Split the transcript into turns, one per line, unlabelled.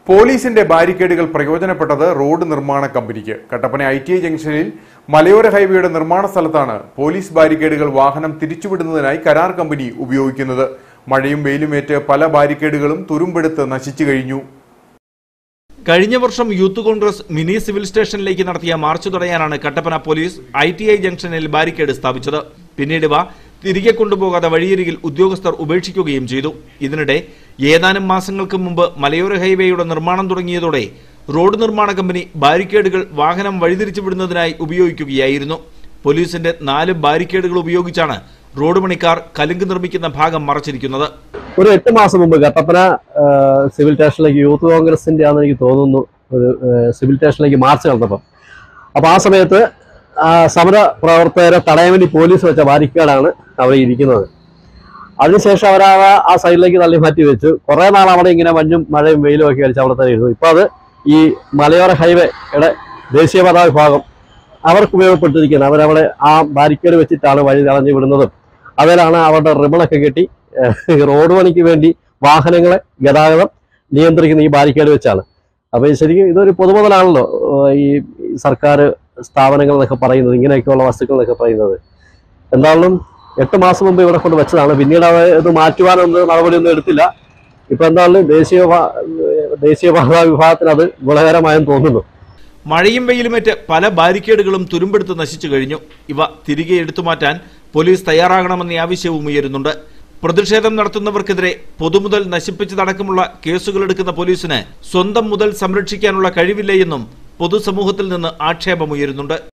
പോലീസിന്റെ ബാരിക്കേഡുകൾ പ്രയോജനപ്പെട്ടത് റോഡ് നിർമ്മാണ കമ്പനിക്ക് കട്ടപ്പന ഐ ടി ഐ ജംഗ്ഷനിൽ മലയോര ഹൈവേയുടെ നിർമ്മാണ സ്ഥലത്താണ് പോലീസ് ബാരിക്കേഡുകൾ വാഹനം തിരിച്ചുവിടുന്നതിനായി കരാർ കമ്പനി ഉപയോഗിക്കുന്നത് മഴയും വെയിലുമേറ്റ് പല ബാരിക്കേഡുകളും തുരുമ്പെടുത്ത് നശിച്ചു കഴിഞ്ഞു
കഴിഞ്ഞ വർഷം യൂത്ത് കോൺഗ്രസ് മിനി സിവിൽ സ്റ്റേഷനിലേക്ക് നടത്തിയ മാർച്ച് തടയാനാണ് Kattappana police I T I ജംഗ്ഷനിൽ ബാരിക്കേഡ് സ്ഥാപിച്ചത് പിന്നീട് ഇവ തിരികെ കൊണ്ടുപോകാതെ വഴിയരികിൽ ഉദ്യോഗസ്ഥർ ഉപേക്ഷിക്കുകയും ചെയ്തു ഇതിനിടെ ഏതാനും മാസങ്ങൾക്ക് മുമ്പ് മലയോര ഹൈവേയുടെ നിർമ്മാണം തുടങ്ങിയതോടെ റോഡ് നിർമ്മാണ കമ്പനി ബാരിക്കേഡുകൾ വാഹനം വഴിതിരിച്ചു വിടുന്നതിനായി ഉപയോഗിക്കുകയായിരുന്നു പോലീസിന്റെ നാല് ബാരിക്കേഡുകൾ ഉപയോഗിച്ചാണ് റോഡ് പണിക്കാർ കലുങ്ക് നിർമ്മിക്കുന്ന ഭാഗം മറച്ചിരിക്കുന്നത്
ഒരു എട്ട് മാസം മുമ്പ് കട്ടപ്പന ആ, സിവിൽ സ്റ്റേഷനിലേക്ക് യൂത്ത് കോൺഗ്രസിന്റെ ആണെന്ന് എനിക്ക് തോന്നുന്നു ഒരു ആ, സിവിൽ സ്റ്റേഷനിലേക്ക് മാർച്ച് നടന്നപ്പം അപ്പോൾ ആ സമയത്ത് ആ സമര പ്രവർത്തകരെ തടയാൻ വേണ്ടി പോലീസ് വെച്ച ബാരിക്കേഡാണ് അവിടെ ഇരിക്കുന്നത് അതിനുശേഷം അവർ ആ ആ സൈഡിലേക്ക് തള്ളി മാറ്റി വെച്ചു കുറേ നാൾ അവിടെ ഇങ്ങനെ മഞ്ഞും മഴയും വെയിലും ഒക്കെ അടിച്ച് അവിടെ തന്നെ ഇരുന്നു ഇപ്പോൾ അത് ഈ മലയോര ഹൈവേയുടെ ദേശീയപാത വിഭാഗം അവർക്ക് ഉപയോഗപ്പെട്ടിരിക്കുന്നത് അവരവിടെ ആ ബാരിക്കേഡ് വെച്ചിട്ടാണ് വഴി തടഞ്ഞു വിടുന്നതും അതിലാണ് അവരുടെ റിബണൊക്കെ കെട്ടി ഏഹ്, റോഡ് പണിക്ക് വേണ്ടി വാഹനങ്ങളെ ഗതാഗതം നിയന്ത്രിക്കുന്ന ഈ ബാരിക്കേഡ് വെച്ചാണ് അപ്പോൾ ശരിക്കും ഇതൊരു പൊതുമുതലാണല്ലോ ഏഹ്, ഈ സർക്കാർ സ്ഥാപനങ്ങൾ എന്നൊക്കെ പറയുന്നത് ഇങ്ങനെയൊക്കെയുള്ള വസ്തുക്കൾ എന്നൊക്കെ പറയുന്നത് എന്തായാലും എട്ട് മാസം മുമ്പ് ഇവിടെ കൊണ്ട് വെച്ചതാണ് പിന്നീട് അവർ ഇത് മാറ്റുവാനൊന്നും നടപടിയൊന്നും എടുത്തില്ല ഇപ്പൊ എന്തായാലും ദേശീയ ദേശീയപാത വിഭാഗത്തിന് അത് ഗുണകരമായെന്ന് തോന്നുന്നു
മഴയും വെയിലുമേറ്റ് പല ബാരിക്കേഡുകളും തുരുമ്പെടുത്ത് നശിച്ചു കഴിഞ്ഞു ഇവ തിരികെ എടുത്തുമാറ്റാൻ പോലീസ് തയ്യാറാകണമെന്ന ആവശ്യവും ഉയരുന്നുണ്ട് പ്രതിഷേധം നടത്തുന്നവർക്കെതിരെ പൊതുമുതൽ നശിപ്പിച്ചതടക്കമുള്ള കേസുകൾ എടുക്കുന്ന പോലീസിന് സ്വന്തം മുതൽ സംരക്ഷിക്കാനുള്ള കഴിവില്ല എന്നും പൊതുസമൂഹത്തിൽ നിന്ന് ആക്ഷേപമുയരുന്നുണ്ട്